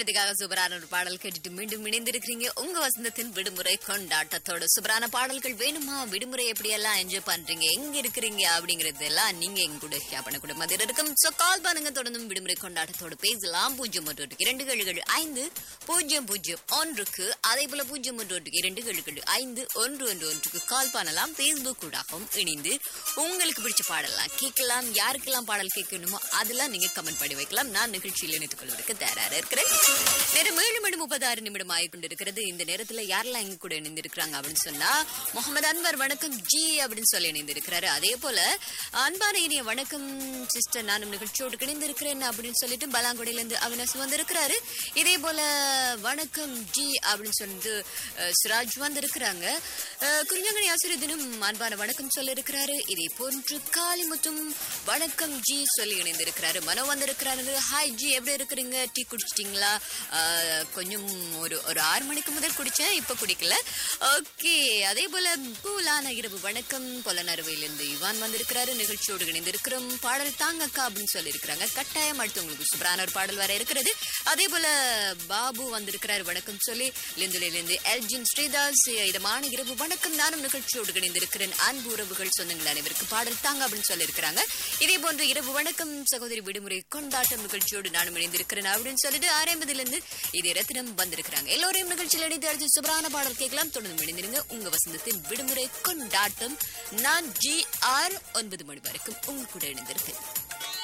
மணிக்காக சூப்பரான ஒரு பாடல் கேட்டுட்டு மீண்டும் இணைந்திருக்கிறீங்க உங்க வசந்தத்தின் விடுமுறை கொண்டாட்டத்தோட சூப்பரான பாடல்கள் வேணுமா விடுமுறை எப்படி எல்லாம் என்ஜாய் பண்றீங்க எங்க இருக்கிறீங்க அப்படிங்கறது எல்லாம் நீங்க எங்க கூட ஷேர் பண்ணக்கூடிய மாதிரி இருக்கும் சோ கால் பண்ணுங்க தொடர்ந்தும் விடுமுறை கொண்டாட்டத்தோட பேசலாம் பூஜ்ஜியம் ஒன்று ஒன்றுக்கு இரண்டு ஏழு ஐந்து பூஜ்ஜியம் பூஜ்ஜியம் ஒன்றுக்கு அதே போல பூஜ்ஜியம் ஒன்று ஒன்றுக்கு இரண்டு ஏழு ஐந்து ஒன்று ஒன்று ஒன்றுக்கு கால் பண்ணலாம் பேஸ்புக் கூடாகவும் இணைந்து உங்களுக்கு பிடிச்ச பாடலாம் கேட்கலாம் யாருக்கெல்லாம் பாடல் கேட்கணுமோ அதெல்லாம் நீங்க கமெண்ட் பண்ணி வைக்கலாம் நான் நிகழ்ச்சியில் இணைத்துக் கொள்வதற்கு தயாராக இருக்கிறேன் நேரம் ஏழு மணி முப்பதாறு நிமிடம் ஆகி கொண்டிருக்கிறது இந்த நேரத்துல யாரெல்லாம் எங்க கூட இணைந்திருக்கிறாங்க அப்படின்னு சொன்னா முகமது அன்வர் வணக்கம் ஜி அப்படின்னு சொல்லி இணைந்திருக்கிறாரு அதே போல அன்பான இனிய வணக்கம் சிஸ்டர் நானும் நிகழ்ச்சியோடு இணைந்திருக்கிறேன் அப்படின்னு சொல்லிட்டு பலாங்குடியில இருந்து அவினாஸ் வந்திருக்கிறாரு இதே போல வணக்கம் ஜி அப்படின்னு சொல்லிட்டு அஹ், சிராஜ் வந்திருக்கிறாங்க அஹ், குறிஞ்சங்கனி ஆசிரியர் அன்பான வணக்கம் சொல்லியிருக்கிறாரு இதே போன்று காளிமுத்தும் வணக்கம் ஜி சொல்லி இணைந்திருக்கிறாரு மனோ வந்திருக்கிறாரு ஹாய் ஜி எப்படி இருக்கிறீங்க டீ குடிச்சிட்டீங்களா ஆஹ், கொஞ்சம் ஒரு ஒரு ஆறு மணிக்கு முதல் குடிச்சேன் இப்ப குடிக்கல ஓகே அதே போல கூலான இரவு வணக்கம் பொலனறுவையிலிருந்து இவான் வந்திருக்கிறாரு நிகழ்ச்சியோடு இணைந்திருக்கிறோம் பாடல் தாங்க அக்கா அப்படின்னு சொல்லி இருக்கிறாங்க கட்டாயம் அடுத்து உங்களுக்கு சூப்பரான ஒரு பாடல் வர இருக்கிறது அதே போல பாபு வந்திருக்கிறாரு வணக்கம் சொல்லி லிந்துலிருந்து எல்ஜின் ஸ்ரீதாஸ் இதமான இரவு வணக்கம் நானும் நிகழ்ச்சியோடு இணைந்திருக்கிறேன் அன்பு உறவுகள் சொந்தங்கள் அனைவருக்கும் பாடல் தாங்க அப்படின்னு சொல்லி இருக்கிறாங்க இதே போன்ற இரவு வணக்கம் சகோதரி விடுமுறை கொண்டாட்டம் நிகழ்ச்சியோடு நானும் இணைந்திருக்கிறேன் அப்படின்னு சொல்லிட்டு ஆரம்பத்துல இருந்து இதே ரத்தினம் வந்திருக்கிறாங்க எல்லோரையும் நிகழ்ச்சியில் இணைந்து அடுத்து சுபரான பாடல் கேட்கலாம் தொடர்ந்து இணைந்திருங்க உங்க வசந்தத்தின் விடுமுறை கொண்டாட்டம் நான் ஜி ஆர் ஒன்பது மணி வரைக்கும் உங்க கூட இணைந்திருக்கேன்